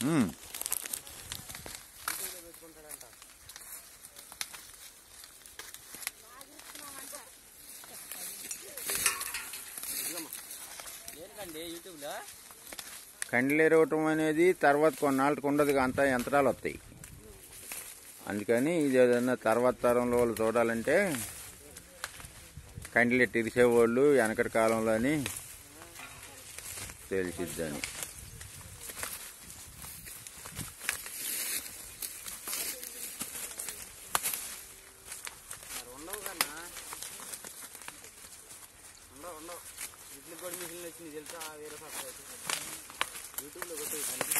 ఉమ్. యూట్యూబ్లో పెట్టుకుంటాడంట ఇదిగమ్మా. దేనికండి యూట్యూబ్లో కండ్లు ఎరగటం అనేది తర్వాత కొన్నాళ్ళకి ఉండదు అంతా యంత్రాలు వస్తాయి అందుకని ఇది ఏదన్నా తర్వాత తరంలో వాళ్ళు చూడాలంటే కండ్లు ఎట్టి ఇరిసేవాళ్ళు వెనకటి కాలంలోని తెలిసిద్దని మరి ఉండవు కన్నా ఉండవు ఉండవు ఇడ్లీ కూడా మిషన్ వచ్చింది తెలుసా వేరే పక్క యూట్యూబ్లో కొట్టి